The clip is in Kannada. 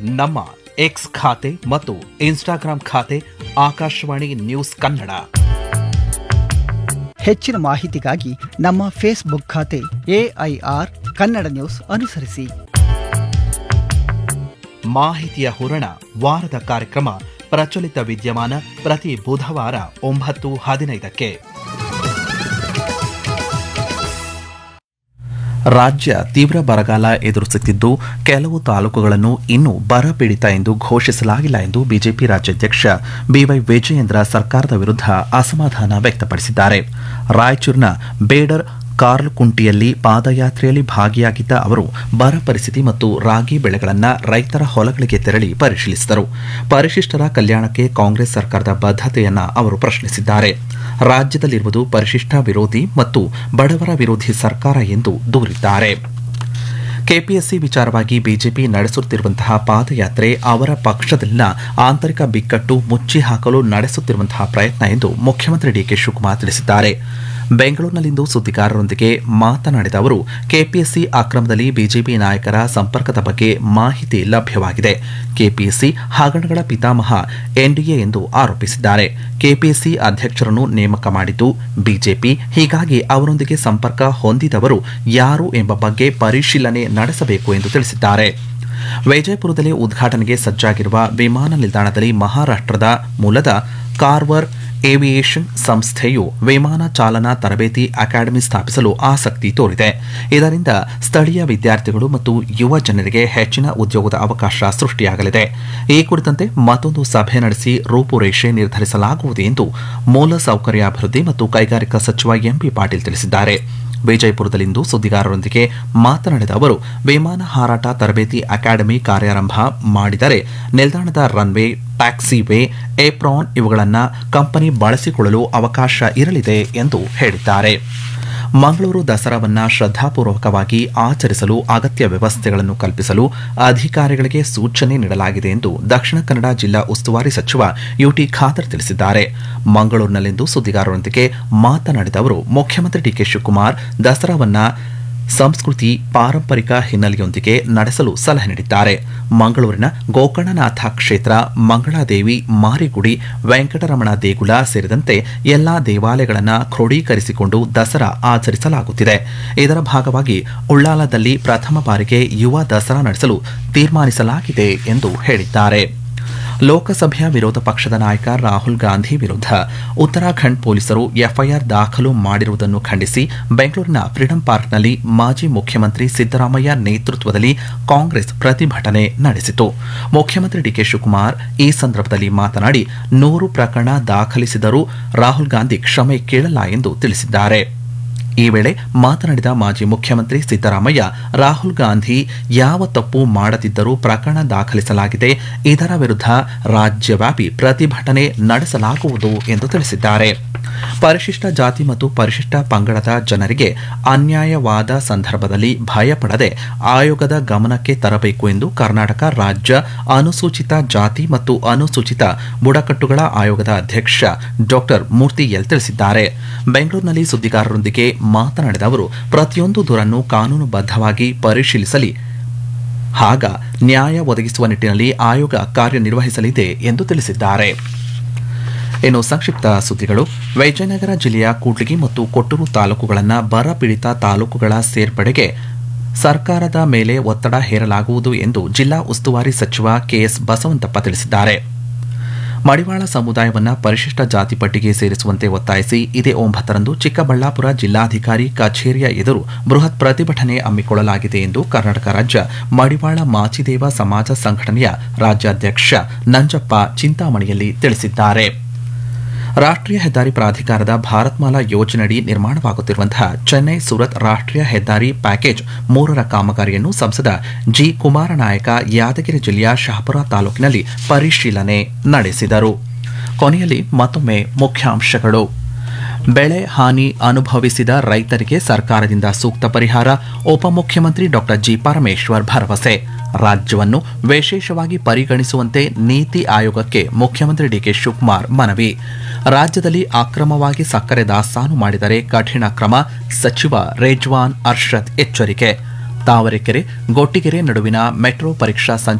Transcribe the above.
ನಮ್ಮ ಎಕ್ಸ್ ಖಾತೆ ಮತ್ತು ಇನ್ಸ್ಟಾಗ್ರಾಂ ಖಾತೆ ಆಕಾಶವಾಣಿ ನ್ಯೂಸ್ ಕನ್ನಡ ಹೆಚ್ಚಿನ ಮಾಹಿತಿಗಾಗಿ ನಮ್ಮ ಫೇಸ್ಬುಕ್ ಖಾತೆ ಎಐಆರ್ ಕನ್ನಡ ನ್ಯೂಸ್ ಅನುಸರಿಸಿ ಮಾಹಿತಿಯ ಹೂರಣ ವಾರದ ಕಾರ್ಯಕ್ರಮ ಪ್ರಚಲಿತ ವಿದ್ಯಮಾನ ಪ್ರತಿ ಬುಧವಾರ ಒಂಬತ್ತು ಹದಿನೈದಕ್ಕೆ ರಾಜ್ಯ ತೀವ್ರ ಬರಗಾಲ ಎದುರಿಸುತ್ತಿದ್ದು ಕೆಲವು ತಾಲೂಕುಗಳನ್ನು ಇನ್ನೂ ಬರಪೀಡಿತ ಎಂದು ಘೋಷಿಸಲಾಗಿಲ್ಲ ಎಂದು ಬಿಜೆಪಿ ರಾಜ್ಯಾಧ್ಯಕ್ಷ ಬಿವೈ ವಿಜಯೇಂದ್ರ ಸರ್ಕಾರದ ವಿರುದ್ಧ ಅಸಮಾಧಾನ ವ್ಯಕ್ತಪಡಿಸಿದ್ದಾರೆ ರಾಯಚೂರಿನ ಬೇಡರ್ ಕಾರ್ಲ್ಕುಂಟಿಯಲ್ಲಿ ಪಾದಯಾತ್ರೆಯಲ್ಲಿ ಭಾಗಿಯಾಗಿದ್ದ ಅವರು ಬರ ಪರಿಸ್ಥಿತಿ ಮತ್ತು ರಾಗಿ ಬೆಳೆಗಳನ್ನು ರೈತರ ಹೊಲಗಳಿಗೆ ತೆರಳಿ ಪರಿಶೀಲಿಸಿದರು ಪರಿಶಿಷ್ಟರ ಕಲ್ಯಾಣಕ್ಕೆ ಕಾಂಗ್ರೆಸ್ ಸರ್ಕಾರದ ಬದ್ಧತೆಯನ್ನ ಅವರು ಪ್ರಶ್ನಿಸಿದ್ದಾರೆ ರಾಜ್ಯದಲ್ಲಿರುವುದು ಪರಿಶಿಷ್ಟ ವಿರೋಧಿ ಮತ್ತು ಬಡವರ ವಿರೋಧಿ ಸರ್ಕಾರ ಎಂದು ದೂರಿದ್ದಾರೆ ಕೆಪಿಎಸ್ಸಿ ವಿಚಾರವಾಗಿ ಬಿಜೆಪಿ ನಡೆಸುತ್ತಿರುವಂತಹ ಪಾದಯಾತ್ರೆ ಅವರ ಪಕ್ಷದಲ್ಲಿನ ಆಂತರಿಕ ಬಿಕ್ಕಟ್ಟು ಮುಚ್ಚಿ ಹಾಕಲು ನಡೆಸುತ್ತಿರುವಂತಹ ಪ್ರಯತ್ನ ಎಂದು ಮುಖ್ಯಮಂತ್ರಿ ಡಿಕೆ ಶಿವಕುಮಾರ್ ತಿಳಿಸಿದ್ದಾರೆ ಬೆಂಗಳೂರಿನಲ್ಲಿಂದು ಸುದ್ದಿಗಾರರೊಂದಿಗೆ ಮಾತನಾಡಿದ ಅವರು ಕೆಪಿಎಸ್ಸಿ ಅಕ್ರಮದಲ್ಲಿ ಬಿಜೆಪಿ ನಾಯಕರ ಸಂಪರ್ಕದ ಬಗ್ಗೆ ಮಾಹಿತಿ ಲಭ್ಯವಾಗಿದೆ ಕೆಪಿಎಸ್ಸಿ ಹಗರಣಗಳ ಪಿತಾಮಹ ಎನ್ಡಿಎ ಎಂದು ಆರೋಪಿಸಿದ್ದಾರೆ ಕೆಪಿಎಸ್ಸಿ ಅಧ್ಯಕ್ಷರನ್ನು ನೇಮಕ ಮಾಡಿದ್ದು ಬಿಜೆಪಿ ಹೀಗಾಗಿ ಅವರೊಂದಿಗೆ ಸಂಪರ್ಕ ಹೊಂದಿದವರು ಯಾರು ಎಂಬ ಬಗ್ಗೆ ಪರಿಶೀಲನೆ ನಡೆಸಬೇಕು ಎಂದು ತಿಳಿಸಿದ್ದಾರೆ ವಿಜಯಪುರದಲ್ಲಿ ಉದ್ಘಾಟನೆಗೆ ಸಜ್ಜಾಗಿರುವ ವಿಮಾನ ನಿಲ್ದಾಣದಲ್ಲಿ ಮಹಾರಾಷ್ಟ್ರದ ಮೂಲದ ಕಾರ್ವರ್ ಏವಿಯೇಷನ್ ಸಂಸ್ಥೆಯು ವಿಮಾನ ಚಾಲನಾ ತರಬೇತಿ ಅಕಾಡೆಮಿ ಸ್ಥಾಪಿಸಲು ಆಸಕ್ತಿ ತೋರಿದೆ ಇದರಿಂದ ಸ್ಥಳೀಯ ವಿದ್ಯಾರ್ಥಿಗಳು ಮತ್ತು ಯುವ ಜನರಿಗೆ ಹೆಚ್ಚಿನ ಉದ್ಯೋಗದ ಅವಕಾಶ ಸೃಷ್ಟಿಯಾಗಲಿದೆ ಈ ಕುರಿತಂತೆ ಮತ್ತೊಂದು ಸಭೆ ನಡೆಸಿ ರೂಪುರೇಷೆ ನಿರ್ಧರಿಸಲಾಗುವುದು ಎಂದು ಮೂಲಸೌಕರ್ಯಾಭಿವೃದ್ಧಿ ಮತ್ತು ಕೈಗಾರಿಕಾ ಸಚಿವ ಎಂಪಿ ಪಾಟೀಲ್ ತಿಳಿಸಿದ್ದಾರೆ ವಿಜಯಪುರದಲ್ಲಿಂದು ಸುದ್ದಿಗಾರರೊಂದಿಗೆ ಮಾತನಾಡಿದ ಅವರು ವಿಮಾನ ಹಾರಾಟ ತರಬೇತಿ ಅಕಾಡೆಮಿ ಕಾರ್ಯಾರಂಭ ಮಾಡಿದರೆ ನಿಲ್ದಾಣದ ರನ್ವೇ ಟ್ಯಾಕ್ಸಿ ವೇ ಏಪ್ರಾನ್ ಇವುಗಳನ್ನು ಕಂಪನಿ ಬಳಸಿಕೊಳ್ಳಲು ಅವಕಾಶ ಇರಲಿದೆ ಎಂದು ಹೇಳಿದ್ದಾರೆ ಮಂಗಳೂರು ದಸರಾವನ್ನ ಶ್ರದ್ಧಾಪೂರ್ವಕವಾಗಿ ಆಚರಿಸಲು ಅಗತ್ಯ ವ್ಯವಸ್ಥೆಗಳನ್ನು ಕಲ್ಪಿಸಲು ಅಧಿಕಾರಿಗಳಿಗೆ ಸೂಚನೆ ನೀಡಲಾಗಿದೆ ಎಂದು ದಕ್ಷಿಣ ಕನ್ನಡ ಜಿಲ್ಲಾ ಉಸ್ತುವಾರಿ ಸಚಿವ ಯುಟಿ ಖಾದರ್ ತಿಳಿಸಿದ್ದಾರೆ ಮಂಗಳೂರಿನಲ್ಲಿಂದು ಸುದ್ದಿಗಾರರೊಂದಿಗೆ ಮಾತನಾಡಿದ ಅವರು ಮುಖ್ಯಮಂತ್ರಿ ಡಿಕೆ ಶಿವಕುಮಾರ್ ದಸರಾವನ್ನ ಸಂಸ್ಕೃತಿ ಪಾರಂಪರಿಕ ಹಿನ್ನೆಲೆಯೊಂದಿಗೆ ನಡೆಸಲು ಸಲಹೆ ನೀಡಿದ್ದಾರೆ ಮಂಗಳೂರಿನ ಗೋಕರ್ಣನಾಥ ಕ್ಷೇತ್ರ ಮಂಗಳಾದೇವಿ ಮಾರಿಗುಡಿ ವೆಂಕಟರಮಣ ದೇಗುಲ ಸೇರಿದಂತೆ ಎಲ್ಲಾ ದೇವಾಲಯಗಳನ್ನು ಕ್ರೋಢೀಕರಿಸಿಕೊಂಡು ದಸರಾ ಆಚರಿಸಲಾಗುತ್ತಿದೆ ಇದರ ಭಾಗವಾಗಿ ಉಳ್ಳಾಲದಲ್ಲಿ ಪ್ರಥಮ ಬಾರಿಗೆ ಯುವ ದಸರಾ ನಡೆಸಲು ತೀರ್ಮಾನಿಸಲಾಗಿದೆ ಎಂದು ಹೇಳಿದ್ದಾರೆ ಲೋಕಸಭೆಯ ವಿರೋಧ ಪಕ್ಷದ ನಾಯಕ ರಾಹುಲ್ ಗಾಂಧಿ ವಿರುದ್ಧ ಉತ್ತರಾಖಂಡ್ ಪೊಲೀಸರು ಎಫ್ಐಆರ್ ದಾಖಲು ಮಾಡಿರುವುದನ್ನು ಖಂಡಿಸಿ ಬೆಂಗಳೂರಿನ ಫ್ರೀಡಂ ಪಾರ್ಕ್ನಲ್ಲಿ ಮಾಜಿ ಮುಖ್ಯಮಂತ್ರಿ ಸಿದ್ದರಾಮಯ್ಯ ನೇತೃತ್ವದಲ್ಲಿ ಕಾಂಗ್ರೆಸ್ ಪ್ರತಿಭಟನೆ ನಡೆಸಿತು ಮುಖ್ಯಮಂತ್ರಿ ಡಿಕೆ ಶಿವಕುಮಾರ್ ಈ ಸಂದರ್ಭದಲ್ಲಿ ಮಾತನಾಡಿ ನೂರು ಪ್ರಕರಣ ದಾಖಲಿಸಿದರೂ ರಾಹುಲ್ ಗಾಂಧಿ ಕ್ಷಮೆ ಕೇಳಲ್ಲ ಎಂದು ತಿಳಿಸಿದ್ದಾರೆ ಈ ವೇಳೆ ಮಾತನಾಡಿದ ಮಾಜಿ ಮುಖ್ಯಮಂತ್ರಿ ಸಿದ್ದರಾಮಯ್ಯ ರಾಹುಲ್ ಗಾಂಧಿ ಯಾವ ತಪ್ಪು ಮಾಡದಿದ್ದರೂ ಪ್ರಕರಣ ದಾಖಲಿಸಲಾಗಿದೆ ಇದರ ವಿರುದ್ಧ ರಾಜ್ಯವ್ಯಾಪಿ ಪ್ರತಿಭಟನೆ ನಡೆಸಲಾಗುವುದು ಎಂದು ತಿಳಿಸಿದ್ದಾರೆ ಪರಿಶಿಷ್ಟ ಜಾತಿ ಮತ್ತು ಪರಿಶಿಷ್ಟ ಪಂಗಡದ ಜನರಿಗೆ ಅನ್ಯಾಯವಾದ ಸಂದರ್ಭದಲ್ಲಿ ಭಯಪಡದೆ ಆಯೋಗದ ಗಮನಕ್ಕೆ ತರಬೇಕು ಎಂದು ಕರ್ನಾಟಕ ರಾಜ್ಯ ಅನುಸೂಚಿತ ಜಾತಿ ಮತ್ತು ಅನುಸೂಚಿತ ಬುಡಕಟ್ಟುಗಳ ಆಯೋಗದ ಅಧ್ಯಕ್ಷ ಡಾಕ್ಟರ್ ಮೂರ್ತಿ ಎಲ್ ತಿಳಿಸಿದ್ದಾರೆ ಬೆಂಗಳೂರಿನಲ್ಲಿ ಸುದ್ದಿಗಾರರೊಂದಿಗೆ ಮಾತನಾಡಿದ ಅವರು ಪ್ರತಿಯೊಂದು ದೂರನ್ನು ಕಾನೂನುಬದ್ಧವಾಗಿ ಪರಿಶೀಲಿಸಲಿ ಆಗ ನ್ಯಾಯ ಒದಗಿಸುವ ನಿಟ್ಟಿನಲ್ಲಿ ಆಯೋಗ ಕಾರ್ಯನಿರ್ವಹಿಸಲಿದೆ ಎಂದು ತಿಳಿಸಿದ್ದಾರೆ ಇನ್ನು ಸಂಕ್ಷಿಪ್ತ ಸುದ್ದಿಗಳು ವಿಜಯನಗರ ಜಿಲ್ಲೆಯ ಕೂಡ್ಲಿಗಿ ಮತ್ತು ಕೊಟ್ಟೂರು ತಾಲೂಕುಗಳನ್ನು ಬರ ಪೀಡಿತ ತಾಲೂಕುಗಳ ಸೇರ್ಪಡೆಗೆ ಸರ್ಕಾರದ ಮೇಲೆ ಒತ್ತಡ ಹೇರಲಾಗುವುದು ಎಂದು ಜಿಲ್ಲಾ ಉಸ್ತುವಾರಿ ಸಚಿವ ಕೆಎಸ್ ಬಸವಂತಪ್ಪ ತಿಳಿಸಿದ್ದಾರೆ ಮಡಿವಾಳ ಸಮುದಾಯವನ್ನ ಪರಿಶಿಷ್ಟ ಜಾತಿ ಪಟ್ಟಿಗೆ ಸೇರಿಸುವಂತೆ ಒತ್ತಾಯಿಸಿ ಇದೇ ಒಂಬತ್ತರಂದು ಚಿಕ್ಕಬಳ್ಳಾಪುರ ಜಿಲ್ಲಾಧಿಕಾರಿ ಕಚೇರಿಯ ಎದುರು ಬೃಹತ್ ಪ್ರತಿಭಟನೆ ಹಮ್ಮಿಕೊಳ್ಳಲಾಗಿದೆ ಎಂದು ಕರ್ನಾಟಕ ರಾಜ್ಯ ಮಡಿವಾಳ ಮಾಚಿದೇವ ಸಮಾಜ ಸಂಘಟನೆಯ ರಾಜ್ಯಾಧ್ಯಕ್ಷ ನಂಜಪ್ಪ ಚಿಂತಾಮಣಿಯಲ್ಲಿ ತಿಳಿಸಿದ್ದಾರೆ ರಾಷ್ಟ್ರೀಯ ಹೆದ್ದಾರಿ ಪ್ರಾಧಿಕಾರದ ಭಾರತ್ಮಾಲಾ ಯೋಜನೆಯಡಿ ನಿರ್ಮಾಣವಾಗುತ್ತಿರುವಂತಹ ಚೆನ್ನೈ ಸುರತ್ ರಾಷ್ಟ್ರೀಯ ಹೆದ್ದಾರಿ ಪ್ಯಾಕೇಜ್ ಮೂರರ ಕಾಮಗಾರಿಯನ್ನು ಸಂಸದ ಜಿ ಕುಮಾರನಾಯಕ ಯಾದಗಿರಿ ಜಿಲ್ಲೆಯ ಶಹಾಪುರ ತಾಲೂಕಿನಲ್ಲಿ ಪರಿಶೀಲನೆ ನಡೆಸಿದರು ಕೊನೆಯಲ್ಲಿ ಮತ್ತೊಮ್ಮೆ ಮುಖ್ಯಾಂಶಗಳು ಬೆಳೆ ಹಾನಿ ಅನುಭವಿಸಿದ ರೈತರಿಗೆ ಸರ್ಕಾರದಿಂದ ಸೂಕ್ತ ಪರಿಹಾರ ಉಪಮುಖ್ಯಮಂತ್ರಿ ಡಾಕ್ಟರ್ ಜಿ ಪರಮೇಶ್ವರ್ ಭರವಸೆ ರಾಜ್ಯವನ್ನು ವಿಶೇಷವಾಗಿ ಪರಿಗಣಿಸುವಂತೆ ನೀತಿ ಆಯೋಗಕ್ಕೆ ಮುಖ್ಯಮಂತ್ರಿ ಡಿಕೆ ಶಿವಕುಮಾರ್ ಮನವಿ ರಾಜ್ಯದಲ್ಲಿ ಅಕ್ರಮವಾಗಿ ಸಕ್ಕರೆ ದಾಸ್ತಾನು ಮಾಡಿದರೆ ಕಠಿಣ ಕ್ರಮ ಸಚಿವ ರೇಜ್ವಾನ್ ಅರ್ಷದ್ ಎಚ್ಚರಿಕೆ ತಾವರೆಕೆರೆ ಗೊಟ್ಟಿಗೆರೆ ನಡುವಿನ ಮೆಟ್ರೋ ಪರೀಕ್ಷಾ ಸಂಚ